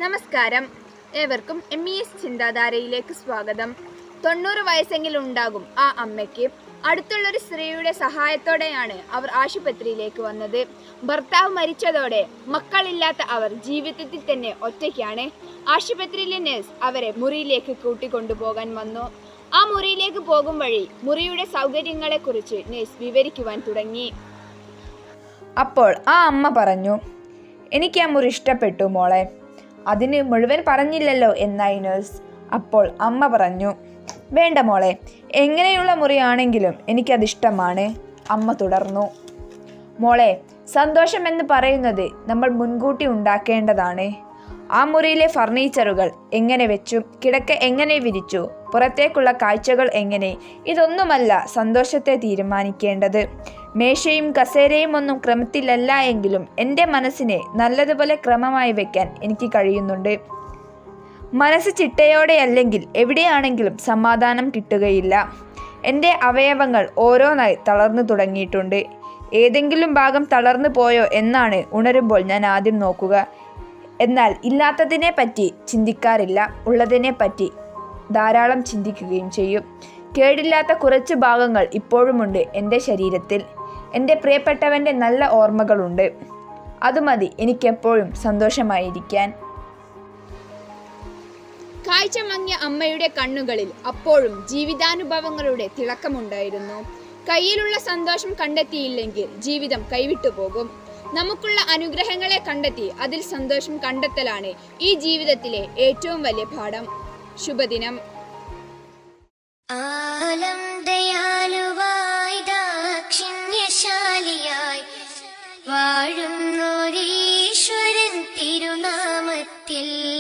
നമസ്കാരം ഏവർക്കും M E S ചിന്താധാരയിലേക്ക് സ്വാഗതം തൊണ്ണൂറ് വയസ്സെങ്കിലും ഉണ്ടാകും ആ അമ്മയ്ക്ക് അടുത്തുള്ളൊരു സ്ത്രീയുടെ സഹായത്തോടെയാണ് അവർ ആശുപത്രിയിലേക്ക് വന്നത് ഭർത്താവ് മരിച്ചതോടെ മക്കളില്ലാത്ത അവർ ജീവിതത്തിൽ തന്നെ ഒറ്റയ്ക്കാണ് ആശുപത്രിയിലെ നഴ്സ് അവരെ മുറിയിലേക്ക് കൂട്ടിക്കൊണ്ടുപോകാൻ വന്നു ആ മുറിയിലേക്ക് പോകും വഴി മുറിയുടെ സൗകര്യങ്ങളെക്കുറിച്ച് നഴ്സ് വിവരിക്കുവാൻ തുടങ്ങി അപ്പോൾ ആ അമ്മ പറഞ്ഞു എനിക്ക് ആ മുറി ഇഷ്ടപ്പെട്ടു മോളെ അതിന് മുഴുവൻ പറഞ്ഞില്ലല്ലോ എന്നായി നഴ്സ് അപ്പോൾ അമ്മ പറഞ്ഞു വേണ്ട മോളെ എങ്ങനെയുള്ള മുറിയാണെങ്കിലും എനിക്കതിഷ്ടമാണ് അമ്മ തുടർന്നു മോളെ സന്തോഷം എന്ന് പറയുന്നത് നമ്മൾ മുൻകൂട്ടി ഉണ്ടാക്കേണ്ടതാണ് ആ മുറിയിലെ ഫർണിച്ചറുകൾ എങ്ങനെ വെച്ചു കിടക്ക എങ്ങനെ വിരിച്ചു പുറത്തേക്കുള്ള കാഴ്ചകൾ എങ്ങനെ ഇതൊന്നുമല്ല സന്തോഷത്തെ തീരുമാനിക്കേണ്ടത് മേശയും കസേരയും ഒന്നും ക്രമത്തിലല്ല എങ്കിലും എൻ്റെ മനസ്സിനെ നല്ലതുപോലെ ക്രമമായി വെക്കാൻ എനിക്ക് കഴിയുന്നുണ്ട് മനസ്സ് ചിട്ടയോടെ അല്ലെങ്കിൽ എവിടെയാണെങ്കിലും സമാധാനം കിട്ടുകയില്ല എൻ്റെ അവയവങ്ങൾ ഓരോന്നായി തളർന്നു തുടങ്ങിയിട്ടുണ്ട് ഏതെങ്കിലും ഭാഗം തളർന്നു പോയോ എന്നാണ് ഉണരുമ്പോൾ ഞാൻ ആദ്യം നോക്കുക എന്നാൽ ഇല്ലാത്തതിനെ പറ്റി ചിന്തിക്കാറില്ല ഉള്ളതിനെ പറ്റി ധാരാളം ചിന്തിക്കുകയും ചെയ്യും കേടില്ലാത്ത കുറച്ച് ഭാഗങ്ങൾ ഇപ്പോഴുമുണ്ട് എൻ്റെ ശരീരത്തിൽ എൻ്റെ പ്രിയപ്പെട്ടവൻ്റെ നല്ല ഓർമ്മകളുണ്ട് അത് മതി എനിക്കെപ്പോഴും സന്തോഷമായിരിക്കാൻ കാഴ്ച മങ്ങിയ അമ്മയുടെ കണ്ണുകളിൽ അപ്പോഴും ജീവിതാനുഭവങ്ങളുടെ തിളക്കമുണ്ടായിരുന്നു കയ്യിലുള്ള സന്തോഷം കണ്ടെത്തിയില്ലെങ്കിൽ ജീവിതം കൈവിട്ടു പോകും നമുക്കുള്ള അനുഗ്രഹങ്ങളെ കണ്ടെത്തി അതിൽ സന്തോഷം കണ്ടെത്തലാണ് ഈ ജീവിതത്തിലെ ഏറ്റവും വലിയ പാഠം ശുഭദിനം ആലം ദയാലുവായി ദാക്ഷിണ്യശാലിയായി വാഴുന്നോരീശ്വരൻ തിരുനാമത്തിൽ